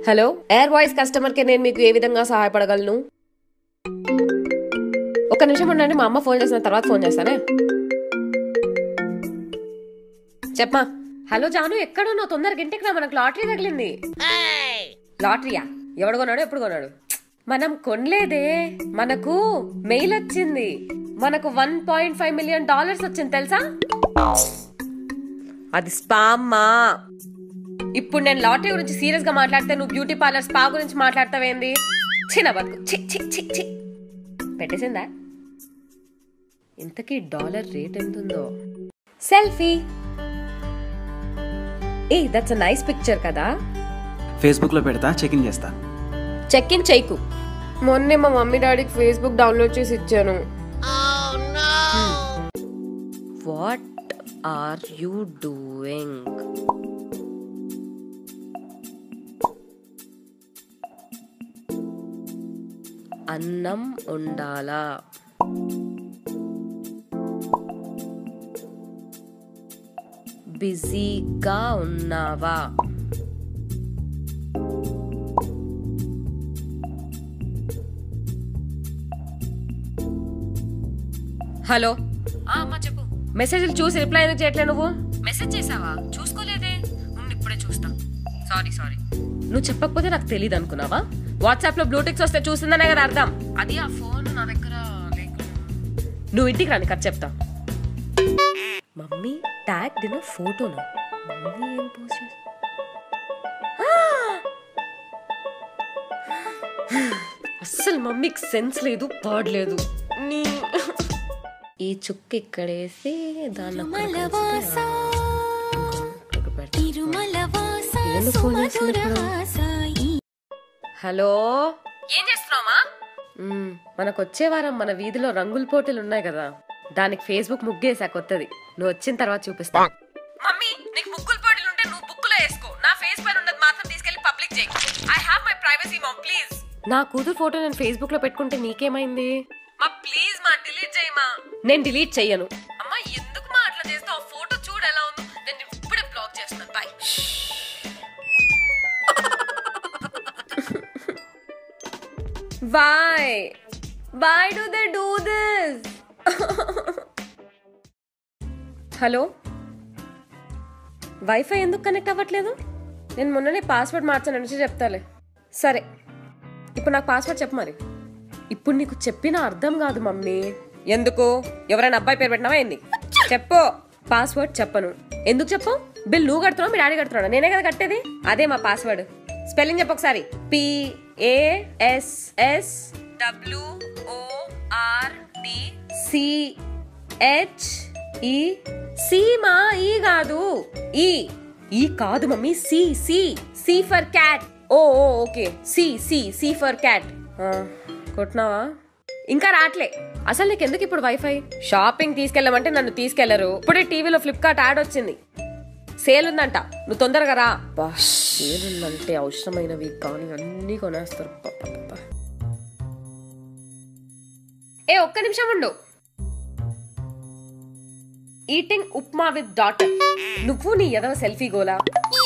Hello air voice customer కి నేను మీకు ఏ విధంగా సహాయపడగలను ఒక నిమిషం ఉండండి మా అమ్మ ఫోన్ చేసిన తర్వాత ఫోన్ చేస్తానే చెప్పమా హలో జాను ఎక్కడున్నావు తొందరగా ఇంటికి రా మనకు లాటరీ తగిలింది లాటరీయా ఎవడు కొన్నాడు ఎప్పుడు కొన్నాడు మనం కొనలేదే మనకు మెయిల్ వచ్చింది మనకు one point five million dollars వచ్చింది తెలుసా అది స్పామ్ మా ఇప్పుడు నేను లాటరీ గురించి సీరియస్ గా మాట్లాడితే నువ్వు బ్యూటీ పార్లర్ స్పా గురించి మాట్లాడతావేంది చిన్న బతుకు చి చి చి చి పెట్టేసిందా ఇంతకీ డాలర్ రేట్ ఎంత ఉందో selfie hey that's a nice picture కదా ఫేస్బుక్లో పెడతా చెక్ ఇన్ చేస్తా చెక్ ఇన్ చేయకు మొన్నే మా మమ్మీ డాడీకి ఫేస్బుక్ డౌన్లోడ్ చేసి ఇచ్చాను వాట్ ఆర్ యూ డూయింగ్ అన్నం ఉండాలా బిజీగా ఉన్నావా హలో అమ్మా చెప్పు మెసేజ్లు చూసి రిప్లై ఎందుకు చేయట్లే నువ్వు మెసేజ్ చేసావా చూసుకోలేదే ఉండి ఇప్పుడే చూస్తా సారీ సారీ నువ్వు చెప్పకపోతే నాకు తెలియదు అనుకున్నావా వాట్సాప్ లో బ్లూటిక్స్ వస్తే చూసిందనే కదా అర్థం అది ఆ ఫోన్ నా దగ్గర లేకుండా నువ్వు ఇంటికి రాని కథ చెప్తా మమ్మీ ట్యాగ్ దిన ఫోటోనా మమ్మీ ఏం పోస్ట్ చేసి అస్సలు మమ్మీకి సెన్స్ లేదు పాడలేదు నీ ఈ చుక్క ఇక్కడేసి దాన్ని అక్కడికి వస్తే, ఇక్కడ పెడతా. ఏందో ఫోన్ చేస్తుంది ఇప్పుడు? హలో ఏం చేస్తున్నావా మనకు వచ్చే వారం మన వీధిలో రంగుల పోటీలు ఉన్నాయి కదా దానికి ఫేస్బుక్ ముగ్గేసా కొత్తది నువ్వు వచ్చిన తర్వాత చూపిస్తా మమ్మీ నీకు ముగ్గులు పోటీలు ఉంటే నువ్వు బుక్కులో వేసుకో నా ఫేస్ పైన ఉన్నది మాత్రం తీసుకెళ్లి పబ్లిక్ చేయి I have my privacy mom please నా కూతురు ఫోటో నేను ఫేస్బుక్ లో పెట్టుకుంటే నీకేమైంది మా ప్లీజ్ మా డిలీట్ చేయమా నేను డిలీట్ చెయ్యను అమ్మా ఎందుకు మా అట్లా చేస్తావు ఆ ఫోటో చూడు ఎలా ఉందో నేను ఇప్పుడే బ్లాక్ చేస్తున్నాను bye Why? Why do they do this? Hello wifi ఎందుకు కనెక్ట్ అవ్వట్లేదు నేను మొన్ననే పాస్వర్డ్ మార్చాను నుంచి చెప్తాలే సరే ఇప్పుడు నాకు పాస్వర్డ్ చెప్పు మరి ఇప్పుడు నీకు చెప్పిన అర్థం కాదు మమ్మీ ఎందుకు ఎవరైనా అబ్బాయి పేరు పెట్టినావా ఏంది చెప్పు పాస్వర్డ్ చెప్పను ఎందుకు చెప్పు బిల్ నువ్వు కడుతున్నావు మీ డాడీ కడుతున్నాడు నేనే కదా కట్టేది అదే మా పాస్వర్డ్ స్పెల్లింగ్ చెప్పు ఒకసారి P A S S W O R D C H E C మా ఈ కాదు ఈ ఈ కాదు mummy C C C for cat oh oh okay C C C for cat కొట్టినావా ఇంకా రాట్లే అసలు నీకు ఎందుకు ఇప్పుడు వైఫై షాపింగ్ తీసుకెళ్ళమంటే నన్ను తీసుకెళ్లరు ఇప్పుడే టీవీలో ఫ్లిప్కార్ట్ యాడ్ వచ్చింది సేల్ ఉందంట నువ్వు తొందరగా రా బా సేల్ ఉందంటే అవసరమైనవి కానీ అన్నీ కొనేస్తారు ప, ప, ప, ప. ఏ ఒక్క నిమిషం ఉండు ఈటింగ్ ఉప్మా విత్ డాటర్ నువ్వు నీ ఎదవ సెల్ఫీ గోలా